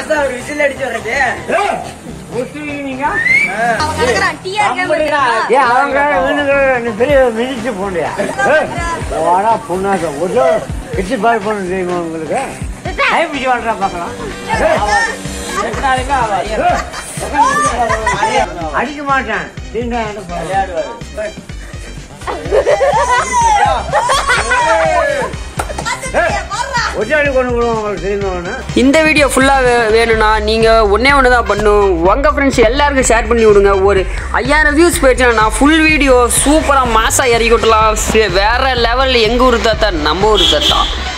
மாசம் ஒரு விசில் அடிச்சு வர்றது நீங்க அவன் கிடக்குறான் டீயா நம்புறா. ஏன் அவங்க வீணுக்கு நீ பெரிய மிதிச்சு போண்டியா வாடா பொண்ணாக்க ஒரு எட்டு பால் பண்ண தெரியுமா உங்களுக்கு கைப்பிடிச்சு வாழ்றா பார்க்கலாம் எத்தனாலுமே அவ அடிக்க மாட்டேன் தீண்டா எனக்கு விளையாடுவாரு ஒற்றாடி கொண்டு விடுவோம் உங்களுக்கு தெரியுமா இந்த வீடியோ ஃபுல்லாக வேணும்னா நீங்கள் ஒன்றே ஒன்று தான் பண்ணும் உங்கள் ஃப்ரெண்ட்ஸ் எல்லாருக்கும் ஷேர் பண்ணி விடுங்க ஒரு ஐயாயிரம் வியூஸ் போயிடுச்சுன்னா நான் ஃபுல் வீடியோ சூப்பராக மாசாக இறக்கி விட்டலாம் வேறு லெவலில் எங்கள் ஊர் தாத்தா நம்ம ஊர் தாத்தா